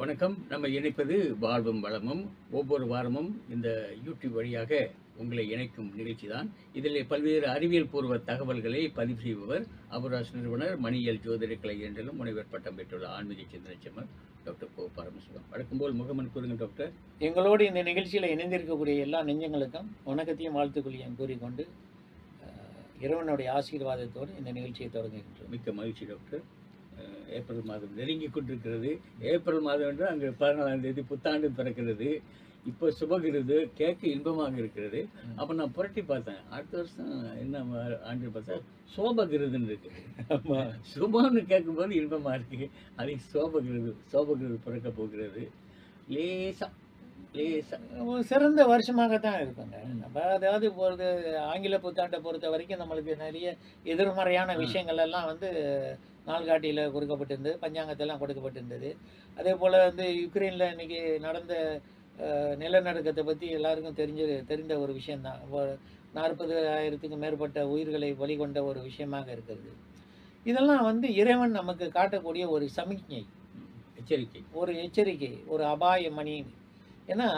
வணக்கம் நம்ம இணைப்பது வாழ்வும் வளமும் ஒவ்வொரு வாரமும் இந்த யூடியூப் வழியாக உங்களை இணைக்கும் நிகழ்ச்சி தான் இதில் பல்வேறு அறிவியல் பூர்வ தகவல்களை பதிவு செய்பவர் அபுராஜ் நிறுவனர் மணியியல் ஜோதிட கலை என்றிலும் முனைவர் பட்டம் பெற்றுள்ள ஆன்மீக சிந்தனச்சமர் டாக்டர் கோ பரமசிவம் வழக்கம் போல் முகமன் கூறுங்க டாக்டர் எங்களோடு இந்த நிகழ்ச்சியில் இணைந்திருக்கக்கூடிய எல்லா நெஞ்சங்களுக்கும் வணக்கத்தையும் வாழ்த்துக்களையும் கூறிக்கொண்டு அஹ், இறைவனுடைய ஆசீர்வாதத்தோடு இந்த நிகழ்ச்சியை தொடங்குகின்றோம் மிக்க மகிழ்ச்சி டாக்டர் அஹ், ஏப்ரல் மாதம் நெருங்கி கொண்டிருக்கிறது ஏப்ரல் மாதம் என்று அங்கே பதினாலாம் தேதி புத்தாண்டு பிறக்கிறது இப்போ சுபகிருது கேட்க இன்பமாக இருக்கிறது அப்போ நான் புரட்டி பார்த்தேன் அடுத்த வருஷம் என்ன மா- ஆண்டு பார்த்தா சோபகிருதுன்னு இருக்குது ஆமாம் சுபம்னு கேட்கும்போது இன்பமா இருக்கு அது சோபகிருது சோபகிருது பிறக்க போகிறது லேசா லேசா ஒரு சிறந்த வருஷமாகத்தான் இருக்குங்க நம்ம அதாவது பொறுத்த ஆங்கில புத்தாண்டை பொறுத்த வரைக்கும் நம்மளுக்கு நிறைய எதிர்மறையான விஷயங்கள் எல்லாம் வந்து நாள்காட்டியில் கொடுக்கப்பட்டிருந்தது பஞ்சாங்கத்தெல்லாம் கொடுக்கப்பட்டிருந்தது அதே போல் வந்து யுக்ரைனில் இன்னைக்கு நடந்த அஹ், நிலநடுக்கத்தை பற்றி எல்லாருக்கும் தெரிஞ்ச தெரிந்த ஒரு விஷயந்தான் நாற்பது ஆயிரத்துக்கும் மேற்பட்ட உயிர்களை பலிகொண்ட ஒரு விஷயமாக இருக்கிறது இதெல்லாம் வந்து இறைவன் நமக்கு காட்டக்கூடிய ஒரு சமிக்ஞை எச்சரிக்கை ஒரு எச்சரிக்கை ஒரு அபாய மணி ஏன்னா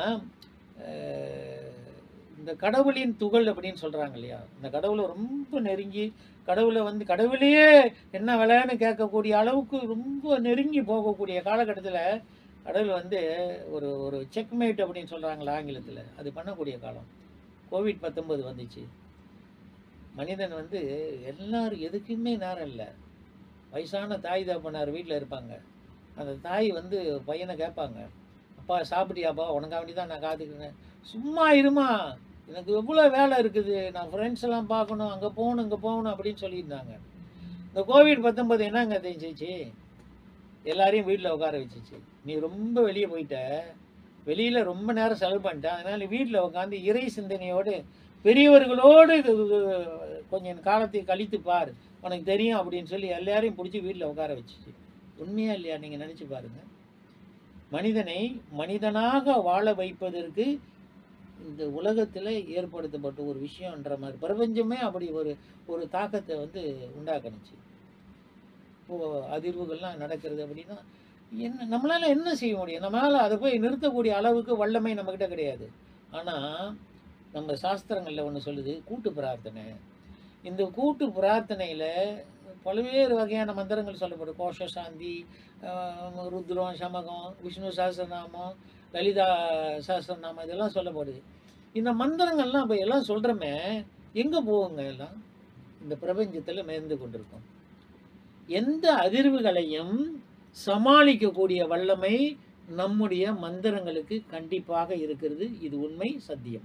அஹ், இந்த கடவுளின் துகள் அப்படின்னு சொல்றாங்க இல்லையா இந்த கடவுளை ரொம்ப நெருங்கி கடவுளை வந்து கடவுளையே என்ன விளையான்னு கேட்கக்கூடிய அளவுக்கு ரொம்ப நெருங்கி போகக்கூடிய காலகட்டத்தில் கடவுள் வந்து ஒரு ஒரு செக்மேட் அப்படின்னு சொல்றாங்களா ஆங்கிலத்தில் அது பண்ணக்கூடிய காலம் கோவிட் பத்தொன்பது வந்துச்சு மனிதன் வந்து எல்லாரும் எதுக்குமே நேரம் இல்லை வயசான தாய் தகப்பனார் வீட்டில் இருப்பாங்க அந்த தாய் வந்து பையனை கேட்பாங்க அப்பா சாப்பிட்டியாப்பா உனக்காக வேண்டி தான் நான் காத்துக்கிறேன் சும்மா இருமா எனக்கு எவ்வளோ வேலை இருக்குது நான் ஃப்ரெண்ட்ஸ் எல்லாம் பார்க்கணும் அங்கே போகணும் இங்கே போகணும் அப்படின்னு சொல்லியிருந்தாங்க இந்த கோவிட் பத்தொன்பது என்னங்க தெரிஞ்சிச்சு எல்லாரையும் வீட்டில் உட்கார வச்சுச்சு நீ ரொம்ப வெளியே போயிட்ட வெளியில் ரொம்ப நேரம் செலவு பண்ணிட்ட அதனால் வீட்டில் உட்காந்து இறை சிந்தனையோடு பெரியவர்களோடு கொஞ்சம் காலத்தை கழித்து பார் உனக்கு தெரியும் அப்படின்னு சொல்லி எல்லாரையும் பிடிச்சி வீட்டில் உட்கார வச்சுச்சு உண்மையா இல்லையா நீங்கள் நினச்சி பாருங்க மனிதனை மனிதனாக வாழ வைப்பதற்கு இந்த உலகத்தில் ஏற்படுத்தப்பட்ட ஒரு விஷயம்ன்ற மாதிரி பிரபஞ்சமே அப்படி ஒரு ஒரு தாக்கத்தை வந்து உண்டாக்குனுச்சு இப்போ அதிர்வுகள்லாம் நடக்கிறது அப்படின்னா என்ன நம்மளால என்ன செய்ய முடியும் நம்மளால அதை போய் நிறுத்தக்கூடிய அளவுக்கு வல்லமை நம்மக்கிட்ட கிடையாது ஆனால் நம்ம சாஸ்திரங்களில் ஒன்று சொல்லுது கூட்டு பிரார்த்தனை இந்த கூட்டு பிரார்த்தனையில் பல்வேறு வகையான மந்திரங்கள் சொல்லப்படும் கோஷ சாந்தி ஆஹ் ருத்ரம் சமகம் விஷ்ணு சஹஸ்ரநாமம் லலிதா சஹஸ்ரநாமம் இதெல்லாம் சொல்லப்படுது இந்த மந்திரங்கள்லாம் இப்போ எல்லாம் சொல்கிறோமே எங்கே போகுங்க எல்லாம் இந்த பிரபஞ்சத்தில் மேர்ந்து கொண்டிருக்கும் எந்த அதிர்வுகளையும் சமாளிக்கக்கூடிய வல்லமை நம்முடைய மந்திரங்களுக்கு கண்டிப்பாக இருக்கிறது இது உண்மை சத்தியம்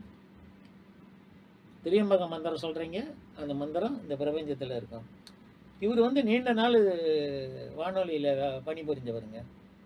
திரியம்பக மந்திரம் சொல்கிறீங்க அந்த மந்திரம் இந்த பிரபஞ்சத்தில் இருக்கும் இவர் வந்து நீண்ட நாள் வானொலியில் பணிபுரிஞ்சவருங்க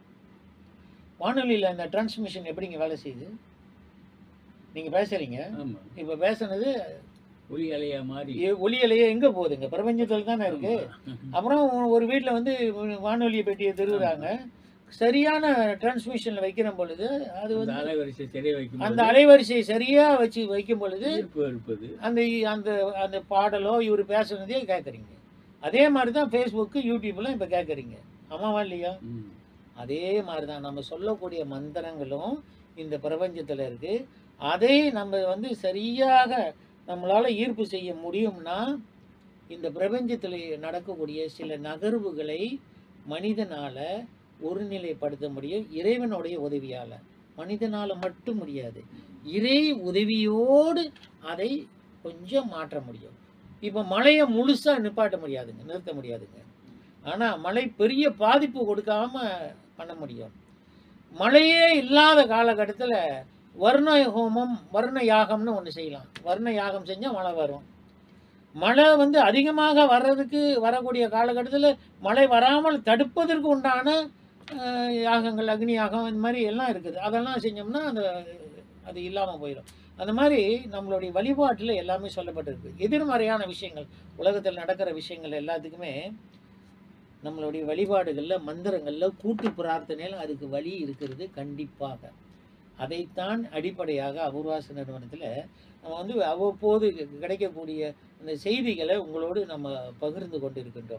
வானொலியில் அந்த டிரான்ஸ்மிஷன் எப்படிங்க வேலை செய்யுது நீங்கள் பேசுகிறீங்க ஆமா இப்போ பேசுனது ஒளி அலையா மாறி எ- ஒலி அலையே எங்கே போகுதுங்க பிரபஞ்சத்தில் தானே இருக்கு அப்புறம் ஒரு வீட்டில் வந்து வானொலி பெட்டியை திருவுறாங்க சரியான டிரான்ஸ்மிஷனில் வைக்கிற பொழுது அது அந்த வந்து அலைவரிசை தெரிய வைக்கும் அந்த அலைவரிசை சரியாக வச்சு வைக்கும் பொழுது ஈர்ப்பு இருப்பது அந்த அந்த அந்த பாடலோ இவர் பேசுனதே கேட்குறீங்க அதே மாதிரி தான் ஃபேஸ்புக்கு யூடியூப்லாம் இப்போ கேட்குறீங்க ஆமாவா இல்லையா ம். அதே மாதிரி தான் நம்ம சொல்லக்கூடிய மந்திரங்களும் இந்த பிரபஞ்சத்தில் இருக்குது அதை நம்ம வந்து சரியாக நம்மளால் ஈர்ப்பு செய்ய முடியும்னா இந்த பிரபஞ்சத்தில் நடக்கக்கூடிய சில நகர்வுகளை மனிதனால் ஒருநிலைப்படுத்த முடியும் இறைவனுடைய உதவியால் மனிதனால் மட்டும் முடியாது இறை உதவியோடு அதை கொஞ்சம் மாற்ற முடியும் இப்போ மழையை முழுசாக நிப்பாட்ட முடியாதுங்க நிறுத்த முடியாதுங்க ஆனால் மழை பெரிய பாதிப்பு கொடுக்காம பண்ண முடியும் மழையே இல்லாத காலகட்டத்தில் வர்ண ஹோமம் வர்ண யாகம்னு ஒன்று செய்யலாம் வர்ண யாகம் செஞ்சால் மழை வரும் மழை வந்து அதிகமாக வர்றதுக்கு வரக்கூடிய காலகட்டத்தில் மழை வராமல் தடுப்பதற்கு உண்டான அஹ், யாகங்கள் அக்னி யாகம் இந்த மாதிரி எல்லாம் இருக்குது அதெல்லாம் செஞ்சோம்னா அந்த அது இல்லாமல் போயிடும் அந்த மாதிரி நம்மளுடைய வழிபாட்டில் எல்லாமே சொல்லப்பட்டிருக்கு எதிர்மறையான விஷயங்கள் உலகத்தில் நடக்கிற விஷயங்கள் எல்லாத்துக்குமே நம்மளுடைய வழிபாடுகளில் மந்திரங்களில் கூட்டு பிரார்த்தனையில் அதுக்கு வழி இருக்கிறது கண்டிப்பாக அதைத்தான் அடிப்படையாக அபூர்வாச நிறுவனத்தில் நம்ம வந்து அவ்வப்போது கிடைக்கக்கூடிய அந்த செய்திகளை உங்களோடு நம்ம பகிர்ந்து கொண்டு இருக்கின்றோம்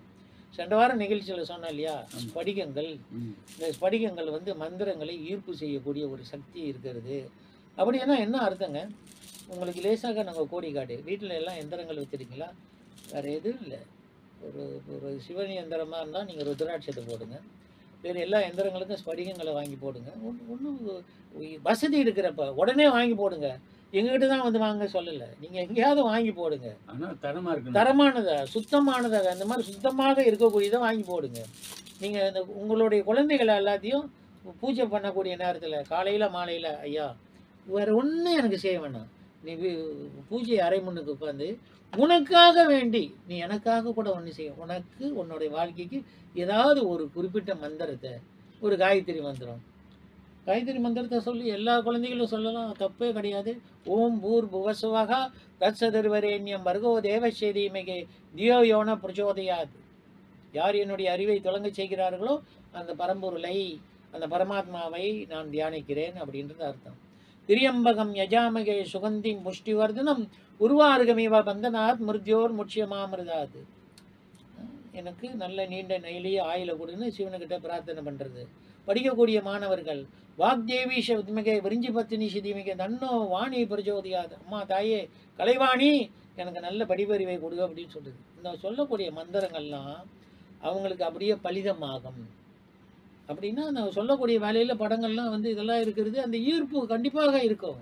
சென்ற வாரம் நிகழ்ச்சியில் சொன்னேன் இல்லையா ஆமா. ஸ்படிகங்கள் ம். இந்த ஸ்படிகங்கள் வந்து மந்திரங்களை ஈர்ப்பு செய்யக்கூடிய ஒரு சக்தி இருக்கிறது அப்படின்னா என்ன அர்த்தங்க உங்களுக்கு லேசாக நாங்கள் கோடி காடு வீட்டில் எல்லாம் எந்திரங்கள் வச்சுருக்கீங்களா வேறு எதுவும் இல்லை ஒரு ஒரு சிவன் எந்திரமாக இருந்தால் நீங்கள் ருத்ராட்சத்தை போடுங்க வேறு எல்லா எந்திரங்களுக்கும் ஸ்படிகங்களை வாங்கி போடுங்க ஒன்றும் வசதி இருக்கிறப்ப உடனே வாங்கி போடுங்க எங்ககிட்ட தான் வந்து வாங்க சொல்லலை நீங்கள் எங்கேயாவது வாங்கி போடுங்க ஆனா தரமா இருக்கணும் தரமானதா சுத்தமானதாக அந்த மாதிரி சுத்தமாக இருக்கக்கூடியதை வாங்கி போடுங்க நீங்கள் இந்த உங்களுடைய குழந்தைகளை எல்லாத்தையும் பூஜை பண்ணக்கூடிய நேரத்தில் காலையில் மாலையில் ஐயா வேறு ஒன்றும் எனக்கு செய்ய வேணாம் நீ வி- பூஜை அறை முன்னுக்கு உட்காந்து உனக்காக வேண்டி நீ எனக்காக கூட ஒன்று செய்ய உனக்கு உன்னுடைய வாழ்க்கைக்கு ஏதாவது ஒரு குறிப்பிட்ட மந்திரத்தை ஒரு காயத்ரி மந்திரம் காயத்ரி மந்திரத்தை சொல்லி எல்லா குழந்தைகளும் சொல்லலாம் தப்பே கிடையாது ஓம் பூர் புவசுவகா தத்சதர்வரேண்யம் பர்கோ தேவசேதீமிகே தியோ யோன பிரச்சோதயாது யார் என்னுடைய அறிவை தொடங்கச் செய்கிறார்களோ அந்த பரம்பொருளை அந்த பரமாத்மாவை நான் தியானிக்கிறேன் அப்படின்றது அர்த்தம் திரியம்பகம் யஜாமகே சுகந்திம் புஷ்டிவர்தனம் உருவாருகமீவ பந்தனாத் மிருத்யோர் முட்சியமாமிருதாது எனக்கு நல்ல நீண்ட நெய்லிய ஆயில கொடுன்னு சிவனுக்கிட்ட பிரார்த்தனை பண்ணுறது படிக்கக்கூடிய மாணவர்கள் வாக்தேவி உத்மிகை விரிஞ்சி பத்தினி சிதிமிகை தன்னோ வாணி பிரச்சோதியாது அம்மா தாயே கலைவாணி எனக்கு நல்ல படிப்பறிவை கொடு அப்படின்னு சொல்லுது இந்த சொல்லக்கூடிய மந்திரங்கள்லாம் அவங்களுக்கு அப்படியே பலிதமாகும் அப்படின்னா அந்த சொல்லக்கூடிய வேலையில் படங்கள்லாம் வந்து இதெல்லாம் இருக்கிறது அந்த ஈர்ப்பு கண்டிப்பாக இருக்கும்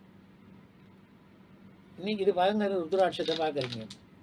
இன்னைக்கு இது பயங்கர ருத்ராட்சத்தை பார்க்குறீங்க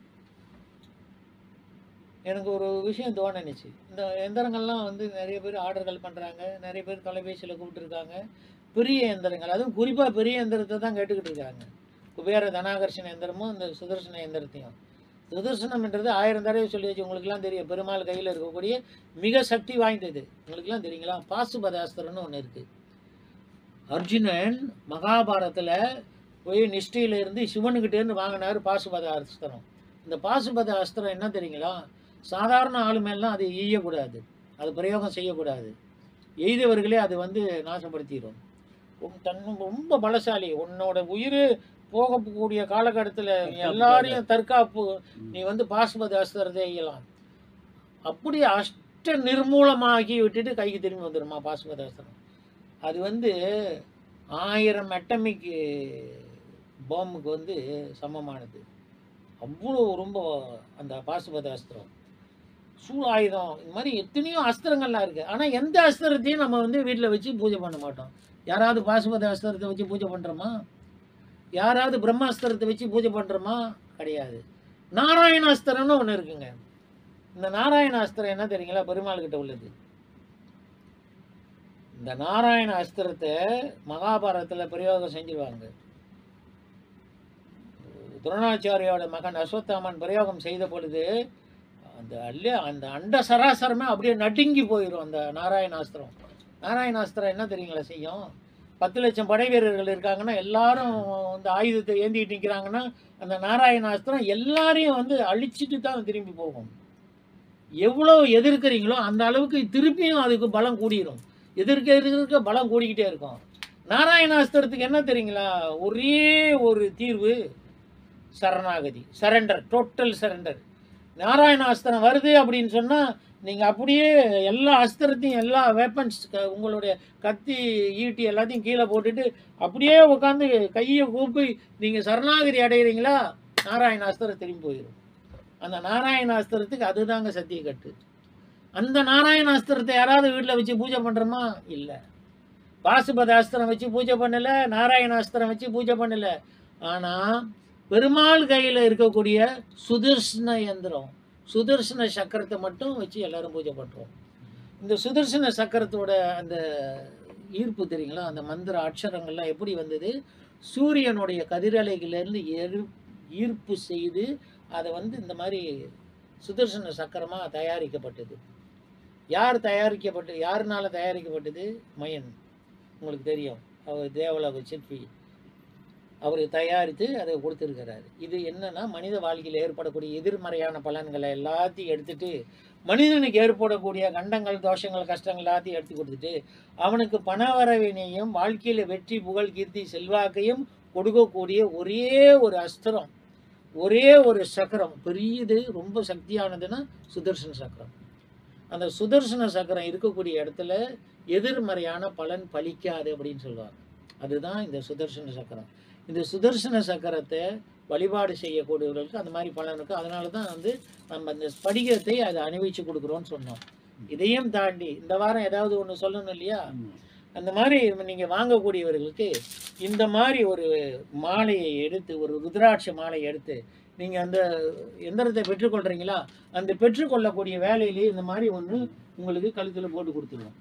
எனக்கு ஒரு விஷயம் தோணுச்சு இந்த எந்திரங்கள்லாம் வந்து நிறைய பேர் ஆர்டர்கள் பண்ணுறாங்க நிறைய பேர் தொலைபேசியில் கூப்பிட்டுருக்காங்க பெரிய எந்திரங்கள் அதுவும் குறிப்பாக பெரிய எந்திரத்தை தான் கேட்டுக்கிட்டு இருக்காங்க குபேர தனாகர்ஷண எந்திரமும் இந்த சுதர்சன எந்திரத்தையும் சுதர்சனம்ன்றது ஆயிரம் தடவை சொல்லி வச்சு உங்களுக்குலாம் தெரியும் பெருமாள் கையில் இருக்கக்கூடிய மிக சக்தி வாய்ந்தது உங்களுக்குலாம் தெரியுங்களா பாசுபதாஸ்திரம்னு ஒன்று இருக்குது அர்ஜுனன் மகாபாரத்தில் போய் நிஷ்டையில இருந்து சிவனுக்கிட்டேருந்து வாங்கினார் பாசுபத அஸ்திரம் இந்த பாசுபத அஸ்திரம் என்ன தெரியுங்களா சாதாரண ஆளு மேலாம் அது எய்யக்கூடாது அது பிரயோகம் செய்யக்கூடாது எய்தவர்களே அது வந்து நாசப்படுத்திடும் உன் தன் ரொம்ப பலசாலி உன்னோட உயிர் போகக்கூடிய காலகட்டத்தில் எல்லாரையும் தற்காப்பு நீ வந்து பாசுபத அஸ்திரத்தை எய்யலாம் அப்படி அஷ்ட நிர்மூலமாகி விட்டுட்டு கைக்கு திரும்பி வந்துடுமா பாசுபத அஸ்திரம் அது வந்து ஆயிரம் அட்டமிக் பாம்புக்கு வந்து சமமானது அவ்வளோ ரொம்ப அந்த பாசுபத அஸ்திரம் சூழாயுதம் இந்த மாதிரி எத்தனையோ அஸ்திரங்கள்லாம் இருக்குது ஆனால் எந்த அஸ்திரத்தையும் நம்ம வந்து வீட்டில் வச்சு பூஜை பண்ண மாட்டோம் யாராவது பாசுபத அஸ்திரத்தை வச்சு பூஜை பண்ணுறோமா யாராவது பிரம்மாஸ்திரத்தை வச்சு பூஜை பண்ணுறோமா கிடையாது நாராயணாஸ்திரம்னு ஒன்று இருக்குங்க இந்த நாராயணாஸ்திரம் என்ன தெரியுங்களா பெருமாள் கிட்ட உள்ளது இந்த நாராயண அஸ்திரத்தை மகாபாரதத்தில் பிரயோகம் செஞ்சிருவாங்க துரோணாச்சாரியோட மகன் அஸ்வத்தாமன் பிரயோகம் செய்த பொழுது அந்த அல்ல அந்த அண்ட சராசரமே அப்படியே நடுங்கி போயிடும் அந்த நாராயணாஸ்திரம் நாராயணாஸ்திரம் என்ன தெரியுங்களா செய்யும் பத்து லட்சம் படை வீரர்கள் இருக்காங்கன்னா எல்லாரும் வந்து ஆயுதத்தை ஏந்திட்டு நிற்கிறாங்கன்னா அந்த நாராயணாஸ்திரம் எல்லாரையும் வந்து அழிச்சிட்டு தான் திரும்பி போகும் எவ்வளோ எதிர்க்கிறீங்களோ அந்த அளவுக்கு திருப்பியும் அதுக்கு பலம் கூடிரும் எதிர்க்க எதிர்க்க பலம் கூடிக்கிட்டே இருக்கும் நாராயணாஸ்திரத்துக்கு என்ன தெரியுங்களா ஒரே ஒரு தீர்வு சரணாகதி சரண்டர் டோட்டல் சரண்டர் நாராயணாஸ்திரம் வருது அப்படின்னு சொன்னால் நீங்கள் அப்படியே எல்லா அஸ்திரத்தையும் எல்லா வெப்பன்ஸ் உங்களுடைய கத்தி ஈட்டி எல்லாத்தையும் கீழே போட்டுட்டு அப்படியே உட்காந்து கையை கூப்பி நீங்கள் சரணாகதி அடைகிறீங்களா நாராயணாஸ்திரம் திரும்பி போயிடும் அந்த நாராயணாஸ்திரத்துக்கு அதுதாங்க சத்தியக்கட்டு அந்த நாராயணாஸ்திரத்தை யாராவது வீட்டில் வச்சு பூஜை பண்ணுறோமா இல்லை பாசுபதாஸ்திரம் வச்சு பூஜை பண்ணலை நாராயணாஸ்திரம் வச்சு பூஜை பண்ணலை ஆனால் பெருமாள் கையில் இருக்கக்கூடிய சுதர்சன யந்திரம் சுதர்சன சக்கரத்தை மட்டும் வச்சு எல்லாரும் பூஜை பண்ணுறோம் இந்த சுதர்சன சக்கரத்தோட அந்த ஈர்ப்பு தெரியுங்களா அந்த மந்திர அக்ஷரங்கள்லாம் எப்படி வந்தது சூரியனுடைய கதிரலைகளிலிருந்து எரு ஈர்ப்பு செய்து அதை வந்து இந்த மாதிரி சுதர்சன சக்கரமாக தயாரிக்கப்பட்டது யார் தயாரிக்கப்பட்டு யாருனால தயாரிக்கப்பட்டது மயன் உங்களுக்கு தெரியும் அவர் தேவலோக சிற்பி அவர் தயாரித்து அதை கொடுத்துருக்கிறாரு இது என்னன்னா மனித வாழ்க்கையில் ஏற்படக்கூடிய எதிர்மறையான பலன்களை எல்லாத்தையும் எடுத்துட்டு மனிதனுக்கு ஏற்படக்கூடிய கண்டங்கள் தோஷங்கள் கஷ்டங்கள் எல்லாத்தையும் எடுத்து கொடுத்துட்டு அவனுக்கு பணவரவினையும் வாழ்க்கையில் வெற்றி புகழ் கீர்த்தி செல்வாக்கையும் கொடுக்கக்கூடிய ஒரே ஒரு அஸ்திரம் ஒரே ஒரு சக்கரம் பெரியது ரொம்ப சக்தியானதுன்னா சுதர்சன சக்கரம் அந்த சுதர்சன சக்கரம் இருக்கக்கூடிய இடத்துல எதிர்மறையான பலன் பலிக்காது அப்படின்னு சொல்லுவாங்க அதுதான் இந்த சுதர்சன சக்கரம் இந்த சுதர்சன சக்கரத்தை வழிபாடு செய்யக்கூடியவர்களுக்கு அந்த மாதிரி பலன் இருக்கும் அதனால தான் வந்து நம்ம இந்த ஸ்படிகத்தை அதை அணிவிச்சு கொடுக்குறோம்னு சொன்னோம் இதையும் தாண்டி இந்த வாரம் ஏதாவது ஒன்று சொல்லணும் இல்லையா அந்த மாதிரி நீங்கள் வாங்கக்கூடியவர்களுக்கு இந்த மாதிரி ஒரு மாலையை எடுத்து ஒரு ருத்ராட்ச மாலையை எடுத்து நீங்கள் அந்த எந்திரத்தை பெற்றுக்கொள்கிறீங்களா அந்த பெற்றுக்கொள்ளக்கூடிய வேலையிலேயே இந்த மாதிரி ஒன்று உங்களுக்கு கழுத்தில் போட்டு கொடுத்துருவோம்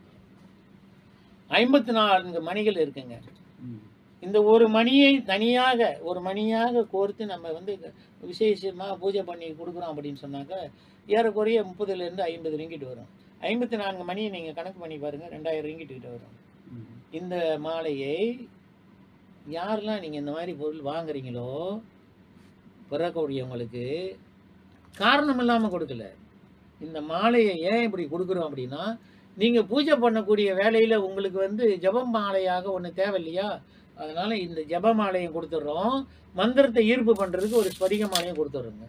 ஐம்பத்தி நான்கு மணிகள் இருக்குங்க இந்த ஒரு மணியை தனியாக ஒரு மணியாக கோர்த்து நம்ம வந்து விசேஷமாக பூஜை பண்ணி கொடுக்குறோம் அப்படின்னு சொன்னாக்க ஏறக்குறைய முப்பதுலேருந்து ஐம்பது ரிங்கிட் வரும் ஐம்பத்தி நான்கு மணியை நீங்கள் கணக்கு பண்ணி பாருங்கள் ரெண்டாயிரம் ரிங்கிட் கிட்ட வரும் இந்த மாலையை யாரெல்லாம் நீங்கள் இந்த மாதிரி பொருள் வாங்குறீங்களோ பிறக்கக்கூடியவங்களுக்கு காரணம் இல்லாமல் கொடுக்கல இந்த மாலையை ஏன் இப்படி கொடுக்குறோம் அப்படின்னா நீங்கள் பூஜை பண்ணக்கூடிய வேலையில் உங்களுக்கு வந்து ஜப மாலையாக ஒன்று தேவையில்லையா அதனால் இந்த ஜப மாலையும் கொடுத்துட்றோம் மந்திரத்தை ஈர்ப்பு பண்ணுறதுக்கு ஒரு ஸ்படிக மாலையும் கொடுத்துட்றோங்க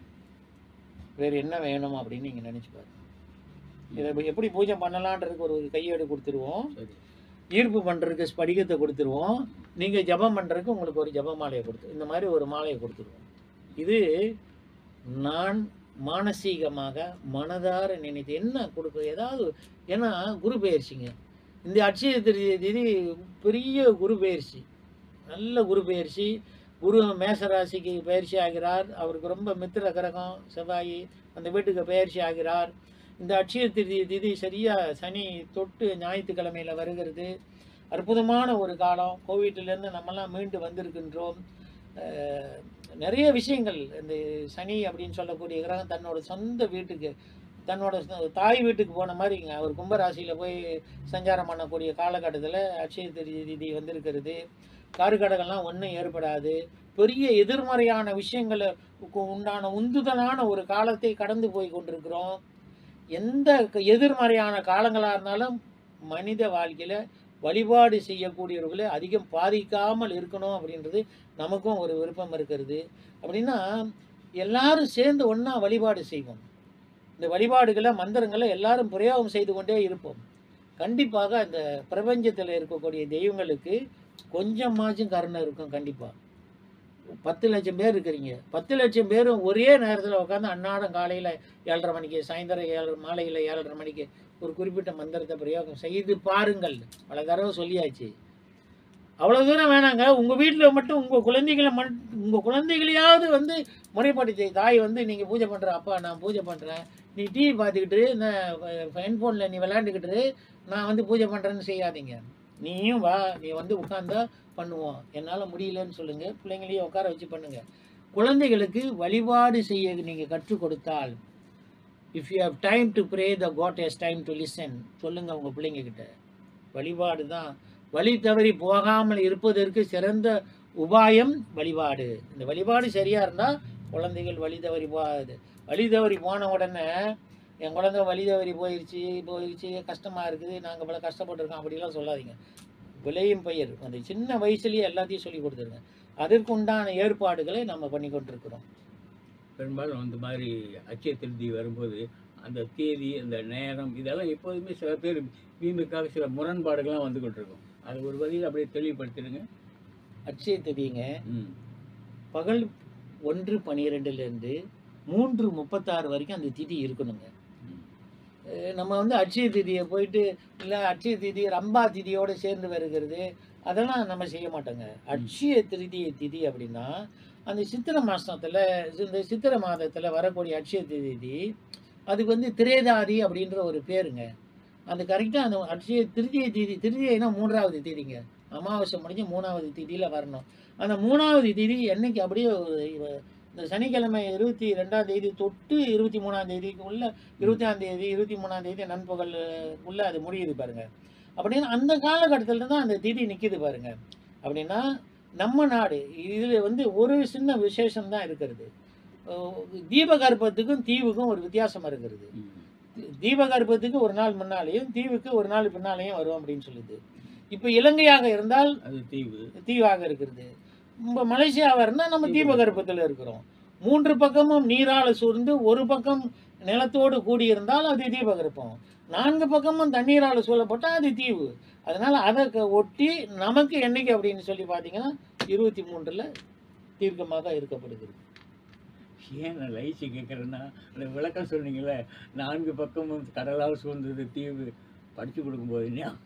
வேறு என்ன வேணும் அப்படின்னு நீங்கள் நினச்சி பாருங்க இதை இப்ப எப்படி பூஜை பண்ணலான்றதுக்கு ஒரு கையேடு கொடுத்துருவோம் சரி ஈர்ப்பு பண்ணுறதுக்கு ஸ்படிகத்தை கொடுத்துருவோம் நீங்கள் ஜெபம் பண்ணுறதுக்கு உங்களுக்கு ஒரு ஜெப மாலையை கொடுத்து இந்த மாதிரி ஒரு மாலையை கொடுத்துருவோம் இது நான் மானசீகமாக மனதார நினைத்து என்ன கொடுக்க ஏதாவது ஏன்னா குரு பெயர்ச்சிங்க இந்த அட்சய திருதி திதி பெரிய குரு பெயர்ச்சி நல்ல குரு பெயர்ச்சி குரு மேசராசிக்கு பயிற்சி ஆகிறார் அவருக்கு ரொம்ப மித்திர கிரகம் செவ்வாய் அந்த வீட்டுக்கு பயிற்சி ஆகிறார் இந்த அட்சய திதி திதி சரியா சனி தொட்டு ஞாயிற்றுக்கிழமையில் வருகிறது அற்புதமான ஒரு காலம் கோவிட்லேருந்து நம்மலாம் மீண்டு வந்திருக்கின்றோம் அஹ், நிறைய விஷயங்கள் இந்த சனி அப்படின்னு சொல்லக்கூடிய கிரகம் தன்னோட சொந்த வீட்டுக்கு தன்னோட சொ- தாய் வீட்டுக்கு போன மாதிரிங்க அவர் கும்பராசியில் போய் சஞ்சாரம் பண்ணக்கூடிய காலகட்டத்தில் அட்சய திதி திதி வந்திருக்கிறது காருக்கடகெல்லாம் ஒன்றும் ஏற்படாது பெரிய எதிர்மறையான விஷயங்களை உக்கு- உண்டான உந்துதலான ஒரு காலத்தை கடந்து போய் கொண்டிருக்கிறோம் எந்த க- எதிர்மறையான காலங்களாக இருந்தாலும் மனித வாழ்க்கையில் வழிபாடு செய்யக்கூடியவர்களை அதிகம் பாதிக்காமல் இருக்கணும் அப்படின்றது நமக்கும் ஒரு விருப்பம் இருக்கிறது அப்படின்னா எல்லாரும் சேர்ந்து ஒன்றா வழிபாடு செய்வோம் இந்த வழிபாடுகளை மந்திரங்களை எல்லாரும் பிரயோகம் செய்து கொண்டே இருப்போம் கண்டிப்பாக இந்த பிரபஞ்சத்தில் இருக்கக்கூடிய தெய்வங்களுக்கு கொஞ்சமாச்சும் கருணை இருக்கும் கண்டிப்பாக பத்து லட்சம் பேர் இருக்கிறீங்க பத்து லட்சம் பேரும் ஒரே நேரத்தில் உட்காந்து அன்னாடம் காலையில் ஏழரை மணிக்கு சாயந்தரம் ஏழரை மாலையில் ஏழரை மணிக்கு ஒரு குறிப்பிட்ட மந்திரத்தை பிரயோகம் செய்து பாருங்கள் பல தடவை சொல்லியாச்சு அவ்வளோ தூரம் வேணாங்க உங்கள் வீட்டில் மட்டும் உங்கள் குழந்தைகளை மட் உங்கள் குழந்தைகளையாவது வந்து முறைப்படுத்தி தாய் வந்து நீங்கள் பூஜை பண்ணுற அப்பா நான் பூஜை பண்ணுறேன் நீ டிவி பார்த்துக்கிட்டு இந்த ஹெட்ஃபோனில் நீ விளையாண்டுக்கிட்டு நான் வந்து பூஜை பண்ணுறேன்னு செய்யாதீங்க நீயும் வா நீ வந்து உட்காந்தா பண்ணுவோம் என்னால் முடியலன்னு சொல்லுங்கள் பிள்ளைங்களையும் உட்கார வச்சு பண்ணுங்கள் குழந்தைகளுக்கு வழிபாடு செய்ய நீங்கள் கற்றுக் கொடுத்தால் if you have time to pray the god has time to listen சொல்லுங்கள் உங்கள் பிள்ளைங்கக்கிட்ட வழிபாடு தான் வழி தவறி போகாமல் இருப்பதற்கு சிறந்த உபாயம் வழிபாடு இந்த வழிபாடு சரியாக இருந்தால் குழந்தைகள் வழி தவறி போகாது வழி தவறி போன உடனே என் குழந்தை வழி தவறி போயிடுச்சு போயிடுச்சு கஷ்டமாக இருக்குது நாங்கள் இவ்வளோ கஷ்டப்பட்டுருக்கோம் அப்படிலாம் சொல்லாதீங்க விளையும் பயிர் அந்த சின்ன வயசுலேயே எல்லாத்தையும் சொல்லி கொடுத்துருங்க அதற்கு உண்டான ஏற்பாடுகளை நம்ம பண்ணி கொண்டிருக்கிறோம் பெரும்பாலும் அந்த மாதிரி அச்சய திருதி வரும்போது அந்த தேதி அந்த நேரம் இதெல்லாம் எப்போதுமே சில பேர் வீம்புக்காக சில முரண்பாடுகள்லாம் வந்து கொண்டிருக்கும் அது ஒரு வழியில் அப்படியே தெளிவுபடுத்திடுங்க அட்சய திதிங்க ம் பகல் ஒன்று பன்னிரெண்டுலேருந்து மூன்று முப்பத்தாறு வரைக்கும் அந்த திதி இருக்கணுங்க ம். அஹ் நம்ம வந்து அட்சய திதியை போயிட்டு இல்லை அட்சய திதி ரம்பா திதியோடு சேர்ந்து வருகிறது அதெல்லாம் நம்ம செய்ய மாட்டோங்க அட்சய திருதி திதி அப்படின்னா அந்த சித்திரை மாதத்தில் இந்த சித்திரை மாதத்தில் வரக்கூடிய அட்சய திதி அதுக்கு வந்து திரேதாதி அப்படின்ற ஒரு பேருங்க அந்த கரெக்டாக அந்த அட்சய திருதிய திதி திருதியைனா மூன்றாவது திதிங்க அமாவாசை முடிஞ்சு மூணாவது திதியில் வரணும் அந்த மூணாவது திதி என்னைக்கு அப்படியே ஒரு இவ- இந்த சனிக்கிழமை இருபத்தி ரெண்டாம் தேதி தொட்டு இருபத்தி மூணாம் தேதிக்கு உள்ள இருபத்தாம் தேதி இருபத்தி மூணாம் தேதி நண்பகல் உள்ள அது முடியுது பாருங்க அப்படின்னா அந்த காலகட்டத்தில் தான் அந்த திதி நிற்கிது பாருங்க அப்படின்னா நம்ம நாடு இதில் வந்து ஒரு சின்ன விசேஷம் தான் இருக்கிறது அஹ் தீபகற்பத்துக்கும் தீவுக்கும் ஒரு வித்தியாசம் இருக்கிறது ம். தீபகற்பத்துக்கு ஒரு நாள் முன்னாலேயும் தீவுக்கு ஒரு நாள் பின்னாலேயும் வரும் அப்படின்னு சொல்லுது இப்போ இலங்கையாக இருந்தால் அது தீவு தீவாக இருக்கிறது இப்போ மலேசியாவாக இருந்தால் நம்ம தீபகற்பத்தில் இருக்கிறோம் மூன்று பக்கமும் நீரால் சூழ்ந்து ஒரு பக்கம் நிலத்தோடு கூடியிருந்தால் அது தீபகற்பம் நான்கு பக்கமும் தண்ணீரால் சூழப்பட்டால் அது தீவு அதனால அதை க- ஒட்டி நமக்கு என்னைக்கு அப்படின்னு சொல்லி பார்த்தீங்கன்னா இருபத்தி மூன்றில் தீர்க்கமாக இருக்கப்படுகிறது ஏன் நான் லைச்சு கேட்குறேன்னா அந்த விளக்கம் சொன்னீங்கல்ல நான்கு பக்கமும் கடலால் சூழ்ந்தது தீவு படித்து கொடுக்கும்போது ஞா-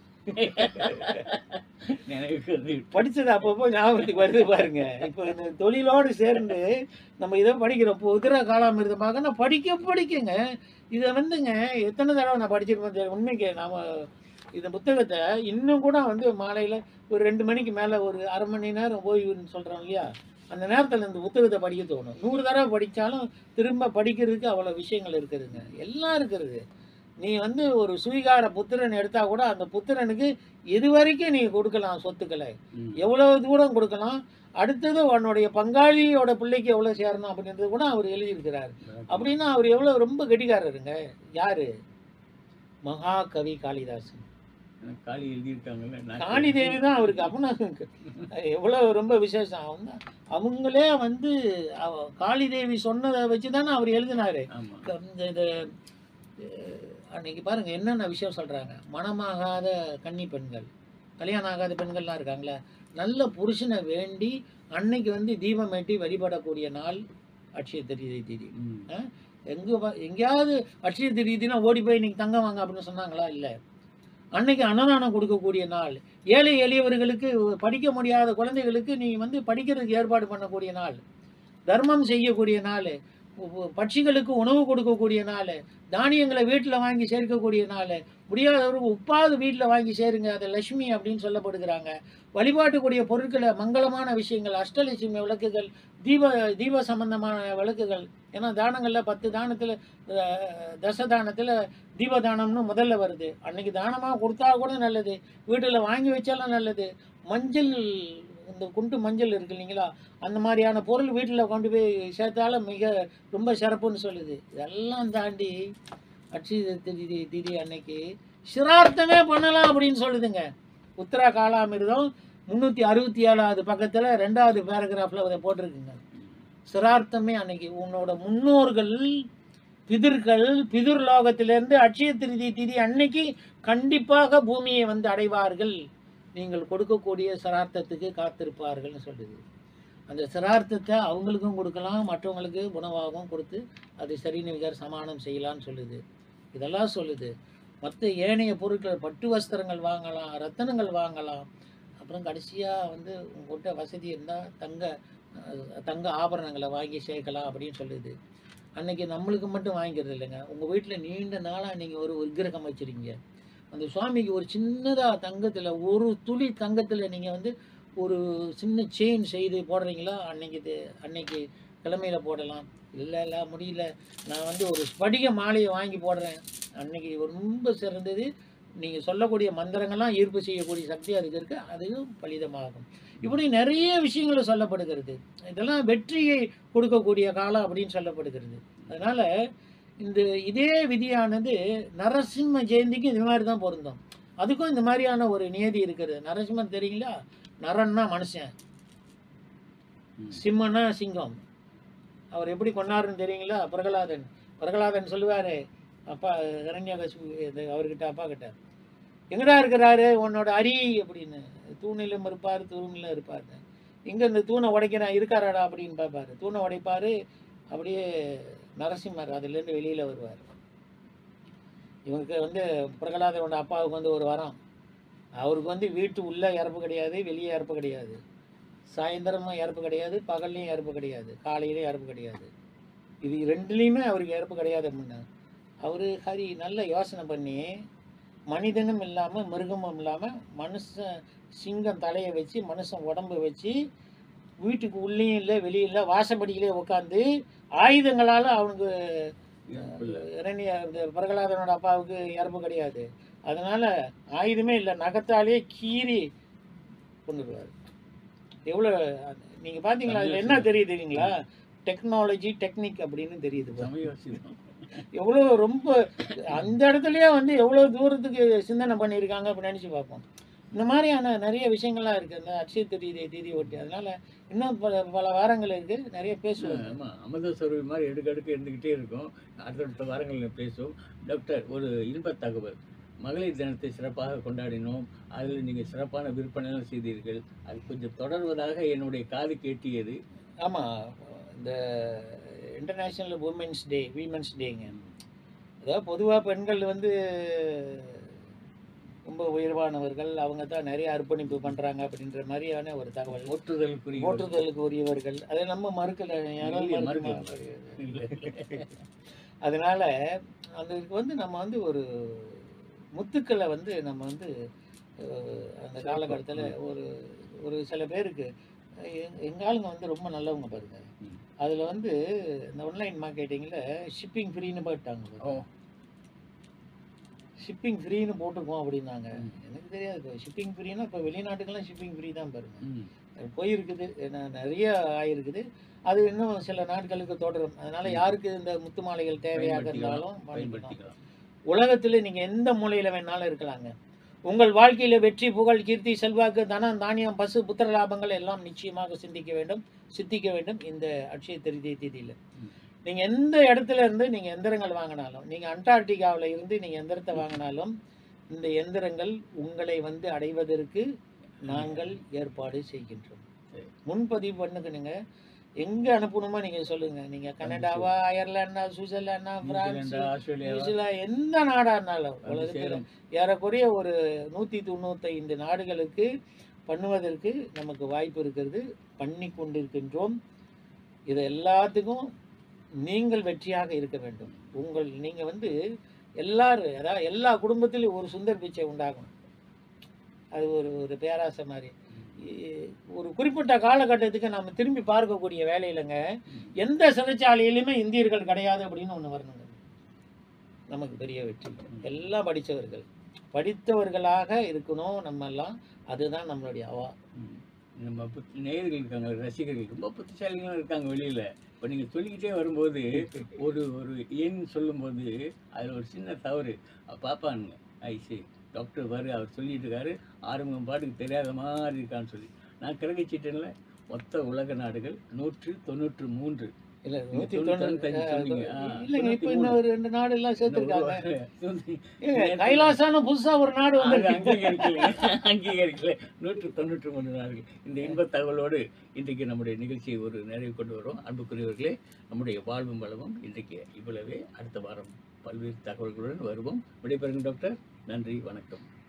நினைவுக்கு வந்து படிச்சது அப்பப்போ ஞாபகத்துக்கு வருது பாருங்க இப்போ இந்த தொழிலோடு சேர்ந்து நம்ம இதை படிக்கிறோம் இப்போ உதிர காலாமிருதமாக நான் படிக்க படிக்கங்க இதை வந்துங்க எத்தனை தடவை நான் படிச்சிருப்பேன் தெரியும். உண்மைக்கு நாம இந்த புத்தகத்தை இன்னும் கூட வந்து மாலையில் ஒரு ரெண்டு மணிக்கு மேலே ஒரு அரை மணி நேரம் ஓய்வுன்னு சொல்கிறோம் இல்லையா அந்த நேரத்தில் இந்த புத்தகத்தை படிக்க தோணும் நூறு தடவை படித்தாலும் திரும்ப படிக்கிறதுக்கு அவ்வளோ விஷயங்கள் இருக்குதுங்க எல்லாம் இருக்கிறது நீ வந்து ஒரு சுவீகார புத்திரன் எடுத்தா கூட அந்த புத்திரனுக்கு இது வரைக்கும் நீ கொடுக்கலாம் சொத்துக்களை ம். எவ்வளவு தூரம் கொடுக்கலாம் அடுத்தது உன்னுடைய பங்காளியோட பிள்ளைக்கு எவ்வளவு சேரணும் அப்படின்றது கூட அவர் எழுதியிருக்கிறார் அப்படின்னா அவர் எவ்வளவு ரொம்ப கெட்டிக்காரருங்க யாரு மகாகவி காளிதாசன் எனக்கு காளி எழுதியிருக்காங்கல்ல நான் காளி தேவி தான் அவருக்கு அப்படின்னா எவ்வளவு ரொம்ப விசேஷம் அவங்க அவங்களே வந்து அவ- காளி தேவி சொன்னதை வச்சு தானே அவர் எழுதினாரு ஆமா இந்த இது அஹ், அன்னைக்கு பாருங்க என்னென்ன விஷயம் சொல்றாங்க மனமாகாத கன்னி பெண்கள் கல்யாணம் ஆகாத பெண்கள்லாம் இருக்காங்களே நல்ல புருஷனை வேண்டி அன்னைக்கு வந்து தீபம் ஏற்றி வழிபடக்கூடிய நாள் அட்சய திருதி திதி ம். எங்க பா- எங்கேயாவது அட்சய திருதினா ஓடி போய் இன்னைக்கு தங்கம் வாங்க அப்படின்னு சொன்னாங்களா இல்லை அன்னைக்கு அன்னதானம் கொடுக்கக்கூடிய நாள் ஏழை எளியவர்களுக்கு படிக்க முடியாத குழந்தைகளுக்கு நீ வந்து படிக்கிறதுக்கு ஏற்பாடு பண்ணக்கூடிய நாள் தர்மம் செய்யக்கூடிய நாள் உ- பட்சிகளுக்கு உணவு கொடுக்கக்கூடிய நாள் தானியங்களை வீட்டில் வாங்கி சேர்க்கக்கூடிய நாள் முடியாதவருக்கு உப்பாவது வீட்டில் வாங்கி சேருங்க அதை லட்சுமி அப்படின்னு சொல்லப்படுகிறாங்க வழிபாட்டுக்குரிய பொருட்களை மங்களமான விஷயங்கள் அஷ்டலட்சுமி விளக்குகள் தீப தீப சம்பந்தமான விளக்குகள் ஏன்னா தானங்களில் பத்து தானத்தில் தசதானத்தில் தீபதானம்னு முதல்ல வருது அன்னைக்கு தானமாக கொடுத்தா கூட நல்லது வீட்டில் வாங்கி வச்சாலும் நல்லது மஞ்சள் இந்த குண்டு மஞ்சள் இருக்கு இல்லைங்களா அந்த மாதிரியான பொருள் வீட்டில் கொண்டு போய் சேர்த்தாலும் மிக ரொம்ப சிறப்புன்னு சொல்லுது இதெல்லாம் தாண்டி அட்சய திதி திதி அன்னைக்கு சிரார்த்தமே பண்ணலாம் அப்படின்னு சொல்லுதுங்க உத்தரா காலாமிர்தம் முந்நூற்றி அறுபத்தி ஏழாவது பக்கத்தில் ரெண்டாவது பேராகிராஃபில் அதை போட்டிருக்குங்க சிரார்த்தமே அன்னைக்கு உன்னோட முன்னோர்கள் பிதிர்கள் பிதிர் லோகத்திலிருந்து அட்சய திருதி திதி அன்னைக்கு கண்டிப்பாக பூமியை வந்து அடைவார்கள் நீங்கள் கொடுக்கக்கூடிய சிரார்த்தத்துக்கு காத்திருப்பார்கள்னு சொல்லுது அந்த சிரார்த்தத்தை அவங்களுக்கும் கொடுக்கலாம் மற்றவங்களுக்கு உணவாகவும் கொடுத்து அது சரிநிகர் சமானம் செய்யலாம்னு சொல்லுது இதெல்லாம் சொல்லுது மற்ற ஏனைய பொருட்கள் பட்டு வஸ்திரங்கள் வாங்கலாம் ரத்தனங்கள் வாங்கலாம் அப்புறம் கடைசியாக வந்து உங்கள்கிட்ட வசதி இருந்தால் தங்க அஹ், தங்க ஆபரணங்களை வாங்கி சேர்க்கலாம் அப்படின்னு சொல்லுது அன்னைக்கு நம்மளுக்கு மட்டும் வாங்கிக்கிறது இல்லைங்க உங்கள் வீட்டில் நீண்ட நாளாக நீங்கள் ஒரு விக்கிரகம் வச்சுருக்கீங்க அந்த சுவாமிக்கு ஒரு சின்னதாக தங்கத்தில் ஒரு துளி தங்கத்தில் நீங்கள் வந்து ஒரு சின்ன செயின் செய்து போடுறீங்களா அன்னைக்கு இது அன்னைக்கு கிழமையில் போடலாம் இல்லை இல்லை முடியல நான் வந்து ஒரு ஸ்படிக மாலையை வாங்கி போடுறேன் அன்னைக்கு ரொம்ப சிறந்தது நீங்கள் சொல்லக்கூடிய மந்திரங்கள்லாம் ஈர்ப்பு செய்யக்கூடிய சக்தி அதுக்கு இருக்கு அதுவும் பலிதமாகும் இப்படி நிறைய விஷயங்கள் சொல்லப்படுகிறது இதெல்லாம் வெற்றியை கொடுக்கக்கூடிய காலம் அப்படின்னு சொல்லப்படுகிறது அதனால இந்த இதே விதியானது நரசிம்ம ஜெயந்திக்கு இந்த மாதிரி தான் பொருந்தும் அதுக்கும் இந்த மாதிரியான ஒரு நியதி இருக்குது நரசிம்மன் தெரியுங்களா நரன்னா மனுஷன் ம். சிம்மன்னா சிங்கம் அவர் எப்படி கொண்டாருன்னு தெரியுங்களா பிரகலாதன் பிரகலாதன் சொல்லுவாரு அப்பா ஹரண்யகசிபு இது அவர்கிட்ட அப்பா கிட்ட எங்கடா இருக்கிறாரு உன்னோட அரி அப்படின்னு தூணிலும் இருப்பார் தூணிலும் இருப்பார் எங்க இந்த தூணை உடைக்கிறான் இருக்காராடா அப்படின்னு பார்ப்பாரு தூணை உடைப்பாரு அப்படியே நரசிம்மர் அதுலேருந்து வெளியில வருவார் இவனுக்கு வந்து பிரகலாதனோட அப்பாவுக்கு வந்து ஒரு வரம் அவருக்கு வந்து வீட்டு உள்ள இறப்பு கிடையாது வெளியே இறப்பு கிடையாது சாயந்தரமும் இறப்பு கிடையாது பகல்லையும் இறப்பு கிடையாது காலையிலையும் இறப்பு கிடையாது இது ரெண்டுலேயுமே அவருக்கு இறப்பு கிடையாது அப்படின்னா அவர் ஹரி நல்ல யோசனை பண்ணி மனிதனும் இல்லாமல் மிருகமும் இல்லாமல் மனுஷன் சிங்கம் தலையை வச்சு மனுஷன் உடம்பு வச்சு வீட்டுக்கு உள்ளேயும் இல்லை வெளியும் இல்லை வாசப்படியிலே உட்காந்து ஆயுதங்களால் அவனுக்கு இல்ல. இரணிய இந்த பிரகலாதனோட அப்பாவுக்கு இறப்பு கிடையாது அதனால ஆயுதமே இல்லை நகத்தாலே கீறி கொண்டுருவார் எவ்வளோ நீங்கள் பார்த்தீங்களா அதில் என்ன தெரியுது தெரியுங்களா டெக்னாலஜி டெக்னிக் அப்படின்னு தெரியுது பாருங்க. சமயோசிதம் எவ்வளோ ரொம்ப அந்த இடத்துலயே வந்து எவ்வளோ தூரத்துக்கு சிந்தனை பண்ணியிருக்காங்க அப்படின்னு நினச்சி பார்ப்போம் இந்த மாதிரியான நிறைய விஷயங்கள்லாம் இருக்குது இந்த அட்சய திருதி தீதி ஒட்டி அதனால இன்னும் பல பல வாரங்கள் இருக்குது நிறைய பேசுவோம் ஆமாம் அமிர்த சர்வை மாதிரி எடுக்கடுக்கு இருந்துக்கிட்டே இருக்கும் அடுத்தடுத்த வாரங்களில் பேசுவோம் டாக்டர் ஒரு இன்ப தகவல் மகளிர் தினத்தை சிறப்பாக கொண்டாடினோம் அதில் நீங்கள் சிறப்பான விற்பனைலாம் செய்தீர்கள் அது கொஞ்சம் தொடர்வதாக என்னுடைய காது கேட்டியது ஆமாம் இந்த இன்டர்நேஷ்னல் உமன்ஸ் டே வீமென்ஸ் டேங்க அதாவது பொதுவாக பெண்கள் வந்து ரொம்ப உயர்வானவர்கள் அவங்க தான் நிறைய அர்ப்பணிப்பு பண்ணுறாங்க அப்படின்ற மாதிரியான ஒரு தகவல் போற்றுதலுக்குரிய போற்றுதலுக்கு உரியவர்கள் அதை நம்ம மறுக்கல யாராலும் இல்லையே, மறுக்க மறுக்கல. முடியாது. இல்லை. அதனால அதுக்கு வந்து நம்ம வந்து ஒரு முத்துக்களை வந்து நம்ம வந்து அஹ், அந்த காலகட்டத்தில் ஒரு ஒரு சில பேருக்கு எங் எங்க ஆளுங்க வந்து ரொம்ப நல்லவங்க பாருங்க ம். அதில் வந்து இந்த ஆன்லைன் மார்க்கெட்டிங்கில் ஷிப்பிங் ஃப்ரீன்னு போட்டாங்க ஓ ஷிப்பிங் ஃப்ரீன்னு போட்டுக்குவோம் அப்படின்னாங்க ம். எனக்கு தெரியாது ஷிப்பிங் ஃப்ரீனா இப்போ வெளிநாட்டுக்கெல்லாம் ஷிப்பிங் ஃப்ரீ தான் பாருங்க ம் அது போயிருக்குது ஏன்னா நிறைய ஆயிருக்குது அது இன்னும் சில நாட்களுக்கு தொடரும் அதனால யாருக்கு இந்த முத்து மாலைகள் தேவையாக இருந்தாலும் பண்ணிக்கலாம் பயன்படுத்திக்கலாம் உலகத்தில் நீங்கள் எந்த மூலையில் வேணாலும் இருக்கலாங்க உங்கள் வாழ்க்கையில் வெற்றி புகழ் கீர்த்தி செல்வாக்கு தனம் தானியம் பசு புத்திர லாபங்கள் எல்லாம் நிச்சயமாக சிந்திக்க வேண்டும் சித்திக்க வேண்டும் இந்த அட்சய திருதி தேதியில் ம். நீங்கள் எந்த இடத்துல இருந்து நீங்கள் எந்திரங்கள் வாங்கினாலும் நீங்கள் அண்டார்டிகாவில் இருந்து நீங்கள் எந்திரத்தை வாங்கினாலும் இந்த எந்திரங்கள் உங்களை வந்து அடைவதற்கு நாங்கள் ஏற்பாடு செய்கின்றோம் சரி. முன்பதிவு பண்ணுங்கனுங்க எங்கே அனுப்பணுமோ நீங்கள் சொல்லுங்கள் நீங்கள் கனடாவா அயர்லாண்டா சுவிட்சர்லாண்டா பிரான்ஸ் நியூசிலாந்து ஆஸ்திரேலியா நியூசிலாந்து எந்த நாடா இருந்தாலும் வந்து உலகத்தில் சேரும் ஏறக்குறைய ஒரு நூற்றி தொண்ணூத்தைந்து நாடுகளுக்கு பண்ணுவதற்கு நமக்கு வாய்ப்பு இருக்கிறது பண்ணி கொண்டிருக்கின்றோம் இது எல்லாத்துக்கும் நீங்கள் வெற்றியாக இருக்க வேண்டும் உங்கள் நீங்கள் வந்து எல்லாரும் அதாவது எல்லா குடும்பத்திலும் ஒரு சுந்தர் பிச்சை உண்டாகணும் அது ஒரு ஒரு பேராசை மாதிரி இ- ஒரு குறிப்பிட்ட காலகட்டத்துக்கு நம்ம திரும்பி பார்க்கக்கூடிய வேலையிலங்க எந்த சிறைச்சாலையிலுமே இந்தியர்கள் கிடையாது அப்படின்னு ஒன்று வரணுங்க நமக்கு பெரிய வெற்றி எல்லாம் படித்தவர்கள் படித்தவர்களாக இருக்கணும் நம்ம எல்லாம் அதுதான் நம்மளுடைய அவா ம். நம்ம புத்- நேயர்கள் இருக்காங்க ரசிகர்கள் ரொம்ப புத்திசாலிகளும் இருக்காங்க வெளியில இப்போ நீங்க சொல்லிக்கிட்டே வரும்போது ஒரு ஒரு எண் சொல்லும்போது அதில் ஒரு சின்ன தவறு அ, பாப்பானுங்க ஐசி டாக்டர் பாரு அவர் சொல்லிட்டு இருக்காரு ஆரம்பம் பாட்டுக்கு தெரியாத மாதிரி இருக்கான்னு சொல்லி நான் கிரகிச்சிட்டேன்ல மொத்த உலக நாடுகள் நூற்று தொண்ணூற்று மூன்று இல்ல நீங்க நூத்தி தொண்ணூத்தஞ்சு தொண்ணூறு சொன்னீங்க. ஆ, இல்லைங்க இப்ப தொண்ணூத்தி இன்னும் ஒரு ரெண்டு நாடு எல்லாம் சேர்த்துருக்காங்க சொன்னீங்க. ஏங்க, கைலாசான புதுசா ஒரு நாடு அது வந்து அங்கீகரிக்கல அங்கீகரிக்கல நூற்று தொண்ணூற்று மூன்று நாடுகள் இந்த இன்ப தகவலோடு இன்றைக்கு நம்முடைய நிகழ்ச்சியை ஒரு நிறைவு கொண்டு வரோம் அன்புக்குரியவர்களே நம்முடைய வாழ்வும் வளமும் இன்றைக்கு இவ்வளவே அடுத்த வாரம் பல்வேறு தகவல்களுடன் வருவோம் விடைபெறுங்க டாக்டர் நன்றி வணக்கம்